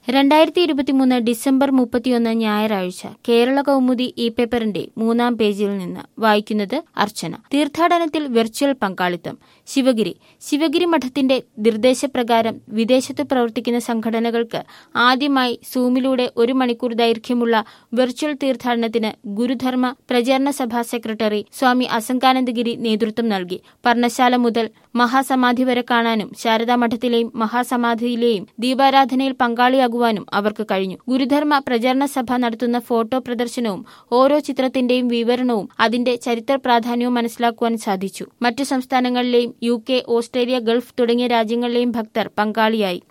രണ്ടായിരത്തി ഇരുപത്തിമൂന്ന് ഡിസംബർ മുപ്പത്തിയൊന്ന് ഞായറാഴ്ച കേരള കൗമുദി ഇ പേപ്പറിന്റെ മൂന്നാം പേജിൽ നിന്ന് വായിക്കുന്നത് അർച്ചന തീർത്ഥാടനത്തിൽ വെർച്വൽ പങ്കാളിത്തം ശിവഗിരി ശിവഗിരി മഠത്തിന്റെ നിർദ്ദേശപ്രകാരം വിദേശത്ത് പ്രവർത്തിക്കുന്ന സംഘടനകൾക്ക് ആദ്യമായി സൂമിലൂടെ ഒരു മണിക്കൂർ ദൈർഘ്യമുള്ള വെർച്വൽ തീർത്ഥാടനത്തിന് ഗുരുധർമ്മ പ്രചരണ സഭാ സെക്രട്ടറി സ്വാമി അസംഗാനന്ദഗിരി നേതൃത്വം നൽകി പർണശാല മുതൽ മഹാസമാധി വരെ കാണാനും ശാരദാ മഠത്തിലെയും മഹാസമാധിയിലെയും ദീപാരാധനയിൽ പങ്കാളിയാകുവാനും അവർക്ക് കഴിഞ്ഞു ഗുരുധർമ്മ പ്രചരണ സഭ നടത്തുന്ന ഫോട്ടോ പ്രദർശനവും ഓരോ ചിത്രത്തിന്റെയും വിവരണവും അതിന്റെ ചരിത്ര പ്രാധാന്യവും മനസ്സിലാക്കുവാൻ സാധിച്ചു മറ്റു സംസ്ഥാനങ്ങളിലെയും യു കെ ഓസ്ട്രേലിയ ഗൾഫ് തുടങ്ങിയ രാജ്യങ്ങളിലെയും ഭക്തർ പങ്കാളിയായി